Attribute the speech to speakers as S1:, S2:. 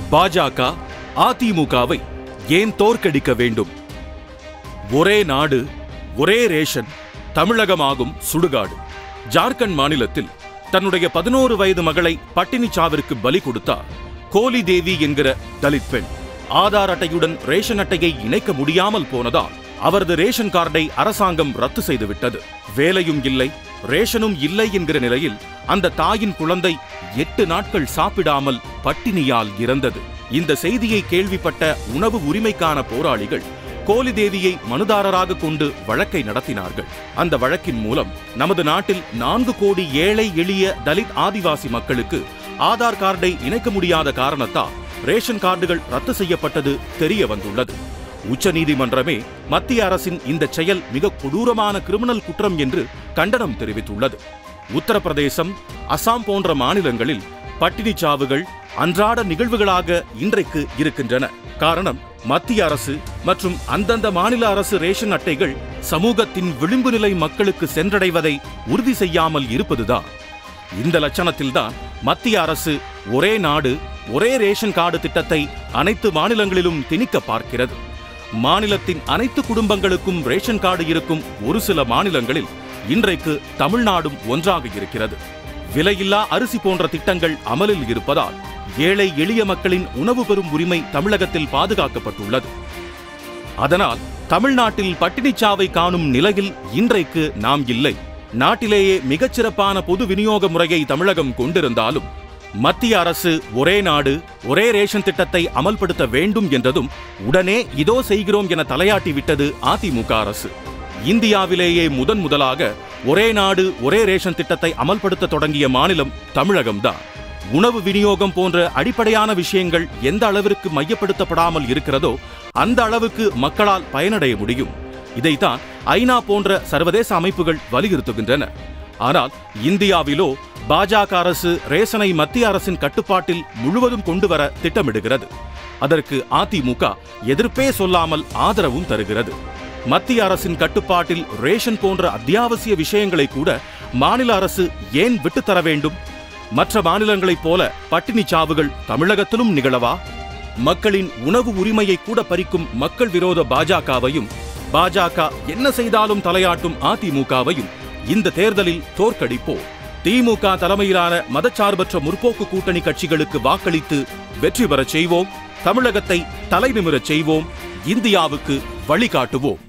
S1: பாஜக அதிமுகவை ஏன் தோற்கடிக்க வேண்டும் ஒரே நாடு ஒரே ரேஷன் தமிழகமாகும் சுடுகாடு ஜார்க்கண்ட் மாநிலத்தில் தன்னுடைய பதினோரு வயது மகளை பட்டினிச்சாவிற்கு பலி கொடுத்தார் கோலி தேவி என்கிற தலித் பெண் ஆதார் அட்டையுடன் ரேஷன் அட்டையை இணைக்க முடியாமல் போனதால் அவரது ரேஷன் கார்டை அரசாங்கம் ரத்து செய்துவிட்டது வேலையும் இல்லை ரேஷனும் இல்லை என்கிற நிலையில் அந்த தாயின் குழந்தை எட்டு நாட்கள் சாப்பிடாமல் பட்டினியால் இறந்தது இந்த செய்தியை கேள்விப்பட்ட உணவு உரிமைக்கான போராளிகள் கோலி தேவியை மனுதாரராக கொண்டு வழக்கை நடத்தினார்கள் அந்த வழக்கின் மூலம் நமது நாட்டில் நான்கு கோடி ஏழை எளிய தலித் ஆதிவாசி மக்களுக்கு ஆதார் கார்டை இணைக்க முடியாத காரணத்தால் ரேஷன் கார்டுகள் ரத்து செய்யப்பட்டது தெரிய வந்துள்ளது உச்சநீதிமன்றமே மத்திய அரசின் இந்த செயல் மிக கொடூரமான கிரிமினல் குற்றம் என்று கண்டனம் தெரிவித்துள்ளது உத்தரப்பிரதேசம் அசாம் போன்ற மாநிலங்களில் பட்டினிச் சாவுகள் அன்றாட நிகழ்வுகளாக இன்றைக்கு இருக்கின்றன காரணம் மத்திய அரசு மற்றும் அந்தந்த மாநில அரசு ரேஷன் அட்டைகள் சமூகத்தின் விளிம்பு நிலை மக்களுக்கு சென்றடைவதை உறுதி செய்யாமல் இருப்பதுதான் இந்த லட்சணத்தில்தான் மத்திய அரசு ஒரே நாடு ஒரே ரேஷன் கார்டு திட்டத்தை அனைத்து மாநிலங்களிலும் திணிக்க பார்க்கிறது மாநிலத்தின் அனைத்து குடும்பங்களுக்கும் ரேஷன் கார்டு இருக்கும் ஒரு சில மாநிலங்களில் இன்றைக்கு தமிழ்நாடும் ஒன்றாக இருக்கிறது விலையில்லா அரிசி போன்ற திட்டங்கள் அமலில் இருப்பதால் ஏழை எளிய மக்களின் உணவு பெறும் உரிமை தமிழகத்தில் பாதுகாக்கப்பட்டுள்ளது அதனால் தமிழ்நாட்டில் பட்டினிச்சாவை காணும் நிலையில் இன்றைக்கு நாம் இல்லை நாட்டிலேயே மிகச்சிறப்பான பொது விநியோக முறையை தமிழகம் கொண்டிருந்தாலும் மத்திய அரசு ஒரே நாடு ஒரே ரேஷன் திட்டத்தை அமல்படுத்த வேண்டும் என்றதும் உடனே இதோ செய்கிறோம் என தலையாட்டி விட்டது அதிமுக அரசு இந்தியாவிலேயே முதன் முதலாக ஒரே நாடு ஒரே ரேஷன் திட்டத்தை அமல்படுத்த தொடங்கிய மாநிலம் தமிழகம்தான் உணவு விநியோகம் போன்ற அடிப்படையான விஷயங்கள் எந்த அளவிற்கு மையப்படுத்தப்படாமல் இருக்கிறதோ அந்த அளவுக்கு மக்களால் பயனடைய முடியும் இதைத்தான் ஐநா போன்ற சர்வதேச அமைப்புகள் வலியுறுத்துகின்றன ஆனால் இந்தியாவிலோ பாஜக அரசு ரேஷனை மத்திய அரசின் கட்டுப்பாட்டில் முழுவதும் கொண்டு வர திட்டமிடுகிறது அதற்கு அதிமுக எதிர்ப்பே சொல்லாமல் ஆதரவும் தருகிறது மத்திய அரசின் கட்டுப்பாட்டில் ரேஷன் போன்ற அத்தியாவசிய விஷயங்களை கூட மாநில அரசு ஏன் விட்டுத்தர வேண்டும் மற்ற மாநிலங்களைப் போல பட்டினிச் சாவுகள் தமிழகத்திலும் நிகழவா மக்களின் உணவு உரிமையை கூட பறிக்கும் மக்கள் விரோத பாஜகவையும் பாஜக என்ன செய்தாலும் தலையாட்டும் அதிமுகவையும் இந்த தேர்தலில் தோற்கடிப்போம் திமுக தலைமையிலான மதச்சார்பற்ற முற்போக்கு கூட்டணி கட்சிகளுக்கு வாக்களித்து வெற்றி பெறச் செய்வோம் தமிழகத்தை தலைநிமிரச் செய்வோம் இந்தியாவுக்கு வழிகாட்டுவோம்